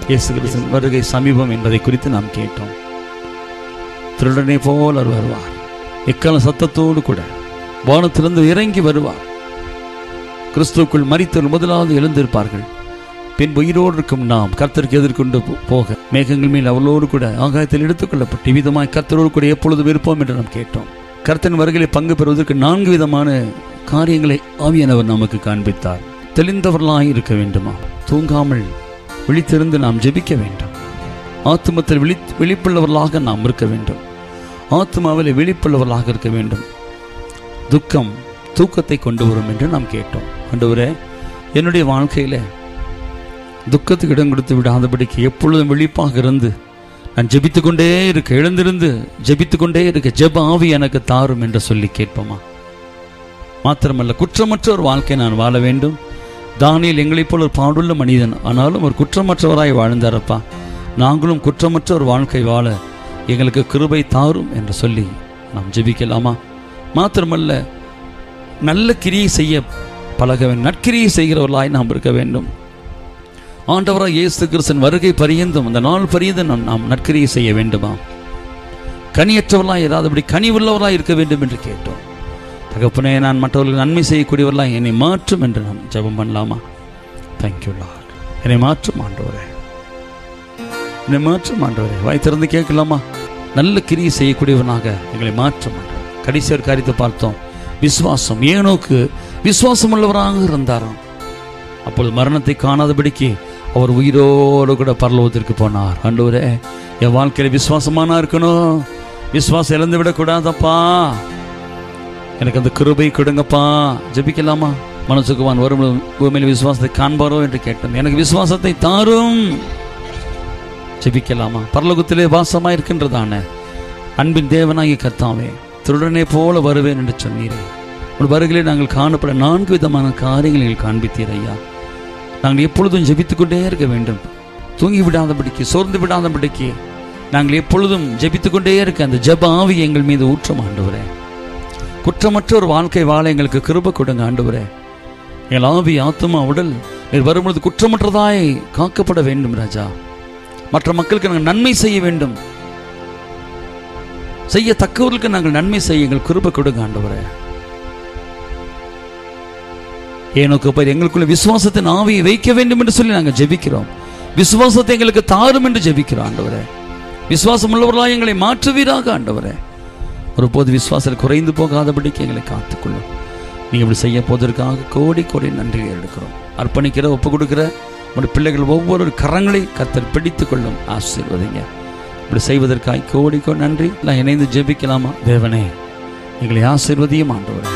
இயேசு கிறிஸ்துவின் வருகை சமீபம் என்பதை குறித்து நாம் கேட்டோம் திருடனை போல் அவர் வருவார் எக்கால சத்தத்தோடு கூட வானத்திலிருந்து இறங்கி வருவார் கிறிஸ்துவுக்குள் மரித்தவர் முதலாவது எழுந்திருப்பார்கள் பின் உயிரோடு இருக்கும் நாம் கர்த்தருக்கு எதிர்கொண்டு போ- போக மேகங்கள் மேல் அவளோடு கூட ஆகாயத்தில் எடுத்துக்கொள்ளப்பட்டு விதமாய் கர்த்தரோடு கூட எப்பொழுதும் இருப்போம் என்று நாம் கேட்டோம் கர்த்தன் வருகையில் பங்கு பெறுவதற்கு நான்கு விதமான காரியங்களை ஆவியானவர் நமக்கு காண்பித்தார் தெளிந்தவர்களாய் இருக்க வேண்டுமா தூங்காமல் விழித்திருந்து நாம் ஜெபிக்க வேண்டும் ஆத்துமத்தில் விழி விழிப்புள்ளவர்களாக நாம் இருக்க வேண்டும் ஆத்மாவில் விழிப்புள்ளவர்களாக இருக்க வேண்டும் துக்கம் தூக்கத்தை கொண்டு வரும் என்று நாம் கேட்டோம் ஆண்டவரே என்னுடைய வாழ்க்கையில துக்கத்துக்கு இடம் கொடுத்து விடாதபடிக்கு எப்பொழுதும் விழிப்பாக இருந்து நான் ஜெபித்து கொண்டே இருக்க எழுந்திருந்து ஜெபித்து கொண்டே இருக்க ஜெப ஆவி எனக்கு தாரும் என்று சொல்லி கேட்போமா மாத்திரமல்ல குற்றமற்ற ஒரு வாழ்க்கை நான் வாழ வேண்டும் தானியல் எங்களைப் போல் ஒரு பாடுள்ள மனிதன் ஆனாலும் ஒரு குற்றமற்றவராய் வாழ்ந்தாரப்பா நாங்களும் குற்றமற்ற ஒரு வாழ்க்கை வாழ எங்களுக்கு கிருபை தாரும் என்று சொல்லி நாம் ஜெபிக்கலாமா மாத்திரமல்ல நல்ல கிரியை செய்ய பழக வேண்டும் நற்கிரியை செய்கிறவர்களாய் நாம் இருக்க வேண்டும் ஆண்டவராக இயேசு கிறிஸ்தன் வருகை பரியந்தும் அந்த நாள் பரியந்தும் நாம் நாம் நற்கிரியை செய்ய வேண்டுமா கனியற்றவர்களாய் இராதபடி கனிவுள்ளவர்களாய் இருக்க வேண்டும் என்று கேட்டோம் தகப்பனே நான் மற்றவர்களுக்கு நன்மை செய்யக்கூடியவர்களாய் என்னை மாற்றும் என்று நாம் ஜெபம் பண்ணலாமா தேங்க்யூ லார்ட் என்னை மாற்றும் ஆண்டவரே என்னை மாற்றும் ஆண்டவரே வாய் திறந்து கேட்கலாமா நல்ல கிரியை செய்யக்கூடியவனாக எங்களை மாற்றும் ஆண்டவரே. கடைசி ஒரு காரியத்தை பார்த்தோம் விசுவாசம் ஏனோக்கு விசுவாசம் உள்ளவராக இருந்தாராம் அப்பொழுது மரணத்தை காணாதபடிக்கு அவர் உயிரோடு கூட பரலோகத்திற்கு போனார் ஆண்டவரே என் வாழ்க்கையில விசுவாசமானா இருக்கணும் விசுவாசம் இழந்து விடக்கூடாதப்பா எனக்கு அந்த கிருபை கொடுங்கப்பா ஜெபிக்கலாமா மனசுக்குவான் வரும் பூமியில் விசுவாசத்தை காண்பாரோ என்று கேட்டோம் எனக்கு விசுவாசத்தை தாரும் ஜெபிக்கலாமா பரலோகத்திலே வாசமாய் இருக்கின்றதான அன்பின் தேவனாகிய கர்த்தாவே திருடனை போல வருவேன் என்று சொன்னீரே உன் வருகையிலே நாங்கள் காணப்பட நான்கு விதமான காரியங்களை நீங்கள் காண்பித்தீர் ஐயா நாங்கள் எப்பொழுதும் ஜெபித்துக் கொண்டே இருக்க வேண்டும் தூங்கி விடாதபடிக்கு சோர்ந்து விடாதபடிக்கு நாங்கள் எப்பொழுதும் ஜெபித்துக் கொண்டே இருக்க அந்த ஜெப ஆவி எங்கள் மீது ஊற்றம் ஆண்டவரே குற்றமற்ற ஒரு வாழ்க்கை வாழ எங்களுக்கு கிருப கொடுங்க ஆண்டவரே எங்கள் ஆவி ஆத்மா உடல் நீர் வரும்பொழுது குற்றமற்றதாய் காக்கப்பட வேண்டும் ராஜா மற்ற மக்களுக்கு நாங்கள் நன்மை செய்ய வேண்டும் செய்யத்தக்கவர்களுக்கு நாங்கள் நன்மை செய்ய எங்கள் கிருப கொடுங்க ஆண்டவரே ஏனோக்கு பேர் எங்களுக்குள்ள விசுவாசத்தின் ஆவியை வைக்க வேண்டும் என்று சொல்லி நாங்கள் ஜெபிக்கிறோம் விசுவாசத்தை எங்களுக்கு தாரும் என்று ஜெபிக்கிறோம் ஆண்டவரே விசுவாசம் உள்ளவர்களாக எங்களை மாற்றுவீராக ஆண்டவரே ஒருபோது விசுவாசத்தில் குறைந்து போகாதபடிக்கு எங்களை காத்துக்கொள்ளும் நீங்க இப்படி செய்ய போவதற்காக கோடி கோடி நன்றி எடுக்கிறோம் அர்ப்பணிக்கிற ஒப்பு கொடுக்கிற உங்களுடைய பிள்ளைகள் ஒவ்வொரு கரங்களை கத்தர் பிடித்துக் கொள்ளும் ஆசீர்வதிங்க இப்படி செய்வதற்காக கோடி கோடி நன்றி எல்லாம் இணைந்து ஜெபிக்கலாமா தேவனே எங்களை ஆசீர்வதியும் ஆண்டவரே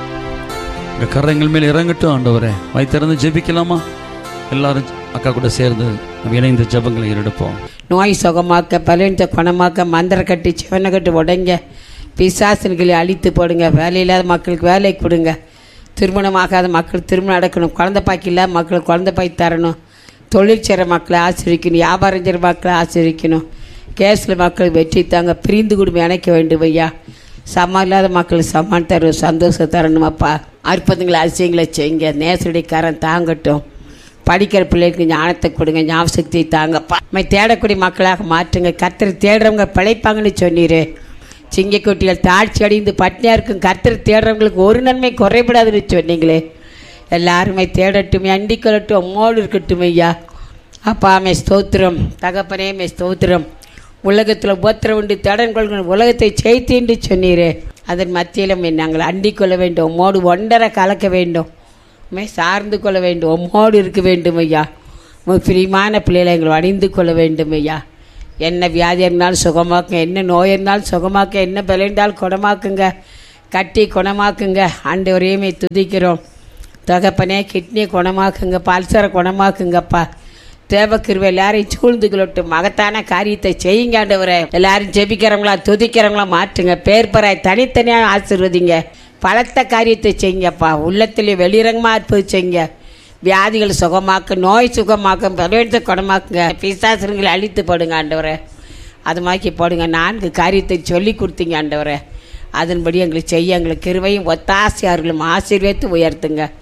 இந்த கரங்கள் மேல் இறங்கட்டும் ஆண்டவரே வாய் திறந்து ஜெபிக்கலாமா எல்லாரும் அக்கா கூட சேர்ந்து நம்ம இணைந்து ஜெபங்களை எடுப்போம் நோய் சுகமாக்க பலவீனத்தை குணமாக்க மந்திர கட்டி சிவனை கட்டு உடைங்க பிசாசன்களை அழித்து போடுங்க வேலை இல்லாத மக்களுக்கு வேலை கொடுங்க திருமணமாகாத மக்கள் திருமணம் நடக்கணும் குழந்தை பாக்கி இல்லாத மக்களுக்கு குழந்தை பாக்கி தரணும் தொழில் செய்கிற மக்களை ஆசிரிக்கணும் வியாபாரம் செய்கிற மக்களை ஆசிரிக்கணும் கேஸில் மக்கள் வெற்றி தாங்க பிரிந்து குடும்பம் இணைக்க வேண்டும் ஐயா சமம் இல்லாத மக்களுக்கு சமான் தரும் சந்தோஷம் தரணும் அப்பா அற்புதங்களை அதிசயங்களை செய்யுங்க நேசடிக்காரன் தாங்கட்டும் படிக்கிற பிள்ளைகளுக்கு ஞானத்தை கொடுங்க ஞாபக சக்தியை தாங்கப்பா நம்ம தேடக்கூடிய மக்களாக மாற்றுங்க கர்த்தர் தேடுறவங்க பிழைப்பாங்கன்னு சொன்னீரு சிங்கக்குட்டிகள் தாழ்ச்சி அடைந்து பட்னியாக இருக்கும் கர்த்தர் தேடுறவங்களுக்கு ஒரு நன்மை குறைபடாதுன்னு சொன்னீங்களே எல்லாருமே தேடட்டும் அண்டிக் கொள்ளட்டும் அம்மோடு இருக்கட்டும் ஐயா அப்பா மே ஸ்தோத்திரம் தகப்பனே மே ஸ்தோத்திரம் உலகத்தில் உபத்திரம் உண்டு தேடன் கொள்கிற உலகத்தை செய்தீண்டு சொன்னீரே அதன் மத்தியில் மே நாங்கள் அண்டிக் கொள்ள வேண்டும் உம்மோடு ஒன்றரை கலக்க வேண்டும் உண்மை சார்ந்து கொள்ள வேண்டும் உம்மோடு இருக்க வேண்டும் ஐயா உங்கள் பிரியமான பிள்ளைகளை எங்களை அணிந்து கொள்ள வேண்டும் ஐயா என்ன வியாதி இருந்தாலும் சுகமாக்குங்க என்ன நோய் இருந்தாலும் சுகமாக்க என்ன பலன்றாலும் குணமாக்குங்க கட்டி குணமாக்குங்க ஆண்டவரையுமே துதிக்கிறோம் தகப்பனே கிட்னியை குணமாக்குங்க பல்சரை குணமாக்குங்கப்பா தேவக்கிருவை எல்லாரையும் சூழ்ந்து கொள்ளட்டும் மகத்தான காரியத்தை செய்யுங்க ஆண்டவரே எல்லாரும் ஜெபிக்கிறவங்களா துதிக்கிறவங்களா மாற்றுங்க பேர் பராய் தனித்தனியாக ஆசீர்வதிங்க பலத்த காரியத்தை செய்யுங்கப்பா உள்ளத்திலே வெளிரங்கமாக இருப்பது செய்யுங்க வியாதிகள் சுகமாக்க நோய் சுகமாக்க பலவீனத்தை குணமாக்குங்க பிசாசுங்களை அழித்து போடுங்க ஆண்டவரே அது மாதிரி போடுங்க நான்கு காரியத்தை சொல்லி கொடுத்தீங்க ஆண்டவரே அதன்படி எங்களுக்கு செய்ய எங்களுக்கு கிருவையும் ஒத்தாசையார்களும் ஆசீர்வதித்து உயர்த்துங்க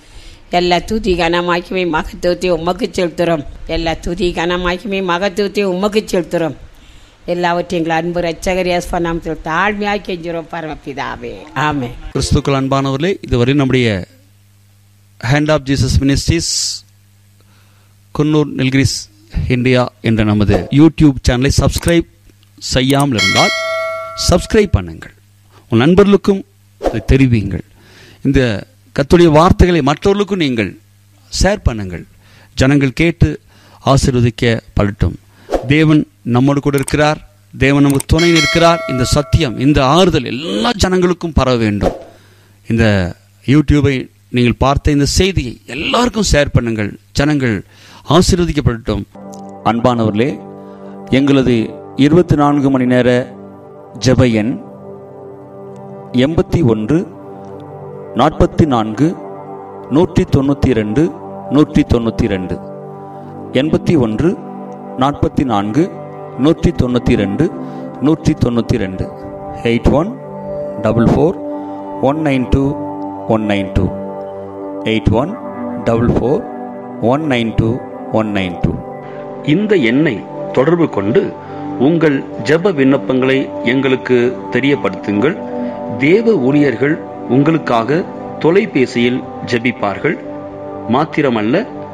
எல்லா துதி கனமாக்கியுமே மகத்துவத்தையும் உமக்கு செலுத்துகிறோம் எல்லா துதி கனமாக்கியுமே மகத்துவத்தையும் உமக்கு செலுத்துகிறோம் எல்லாவற்றையும் எங்கள் அன்பு ரச்சகர் ஏஸ்பா நாமத்தில் தாழ்மையாக கெஞ்சுறோம் பரமபிதாவே ஆமே கிறிஸ்துக்கள் அன்பானவர்களே இதுவரை நம்முடைய hand of Jesus ministries Coonoor Nilgiris India என்ற நமது யூடியூப் சேனலை சப்ஸ்கிரைப் செய்யாமல் இருந்தால் சப்ஸ்கிரைப் பண்ணுங்கள் உன் நண்பர்களுக்கும் இதை தெரிவியுங்கள் இந்த கத்துடைய வார்த்தைகளை மற்றவர்களுக்கும் நீங்கள் ஷேர் பண்ணுங்கள் ஜனங்கள் கேட்டு ஆசீர்வதிக்கப்படட்டும் தேவன் நம்மோடு கூட இருக்கிறார் தேவன் நமக்கு துணை நிற்கிறார் இந்த சத்தியம் இந்த ஆறுதல் எல்லா ஜனங்களுக்கும் பரவ வேண்டும் இந்த யூடியூபை நீங்கள் பார்த்த இந்த செய்தியை எல்லாருக்கும் ஷேர் பண்ணுங்கள் ஜனங்கள் ஆசீர்வதிக்கப்படட்டும் அன்பானவர்களே எங்களது இருபத்தி நான்கு மணி நேர ஜெப எண் எண்பத்தி ஒன்று நாற்பத்தி நான்கு நூற்றி தொண்ணூற்றி ரெண்டு நூற்றி தொண்ணூற்றி ரெண்டு எண்பத்தி ஒன்று நாற்பத்தி நான்கு நூற்றி தொண்ணூற்றி ரெண்டு நூற்றி தொண்ணூற்றி ரெண்டு eight one double four one nine two one nine two eight one double four one nine two one nine two இந்த எண்ணை தொடர்பு கொண்டு உங்கள் ஜெப விண்ணப்பங்களை எங்களுக்கு தெரியப்படுத்துங்கள் தேவ ஊழியர்கள் உங்களுக்காக தொலைபேசியில் ஜெபிப்பார்கள் மாத்திரமல்ல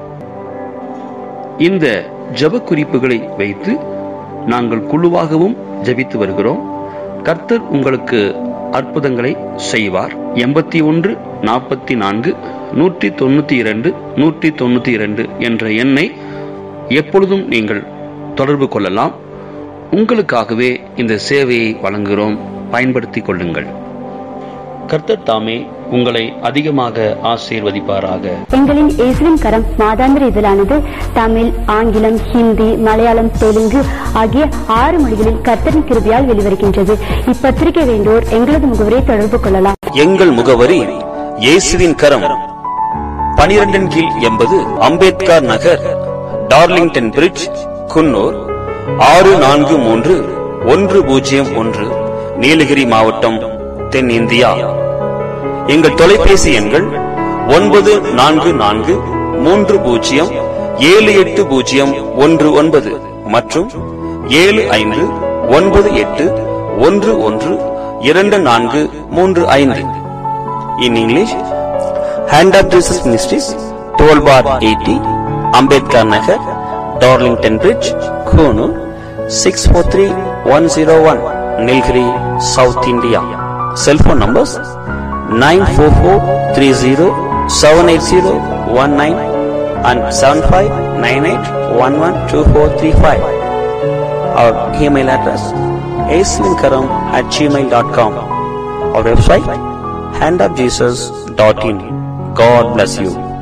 இந்த ஜெப குறிப்புகளை வைத்து நாங்கள் குழுவாகவும் ஜெபித்து வருகிறோம் கர்த்தர் உங்களுக்கு அற்புதங்களை செய்வார் எண்பத்தி ஒன்று நாற்பத்தி நான்கு நூற்றி தொண்ணூற்றி இரண்டு நூற்றி தொண்ணூற்றி இரண்டு என்ற எண்ணை எப்பொழுதும் நீங்கள் தொடர்பு கொள்ளலாம் உங்களுக்காகவே இந்த சேவையை வழங்குகிறோம் பயன்படுத்திக் கொள்ளுங்கள் கர்த்தர் தாமே உங்களை அதிகமாக ஆசீர்வதிப்பாராக எங்களின் இயேசுவின் கரம் மாதாந்திர இதழானது தமிழ் ஆங்கிலம் ஹிந்தி மலையாளம் தெலுங்கு ஆகிய ஆறு மொழிகளில் கர்த்தரின் கிருபியால் வெளிவருகின்றது இப்பத்திரிகை வேண்டோர் எங்களது முகவரியை தொடர்பு கொள்ளலாம் எங்கள் முகவரி இயேசுவின் கரம் பனிரெண்டின் கீழ் எண்பது அம்பேத்கர் நகர் டார்லிங்டன் பிரிட்ஜ் குன்னூர் ஆறு நான்கு மூன்று ஒன்று பூஜ்ஜியம் ஒன்று நீலகிரி மாவட்டம் தென்னிந்தியா எங்கள் தொலைபேசி எண்கள் ஒன்பது நான்கு நான்கு மூன்று பூஜ்ஜியம் ஏழு எட்டு பூஜ்ஜியம் ஒன்று ஒன்பது மற்றும் ஏழு ஐந்து ஒன்பது எட்டு ஒன்று ஒன்று இரண்டு நான்கு மூன்று ஐந்து in English hand of Jesus ministries twelve bar eighty Ambedkar Nagar Darlington bridge Coonoor six four three one zero one Nilgiri south India cellphone numbers nine four four three zero seven eight zero one nine and seven five nine eight one one two four three five our email address aswinkaram at gmail.com our website handofjesus.in god bless you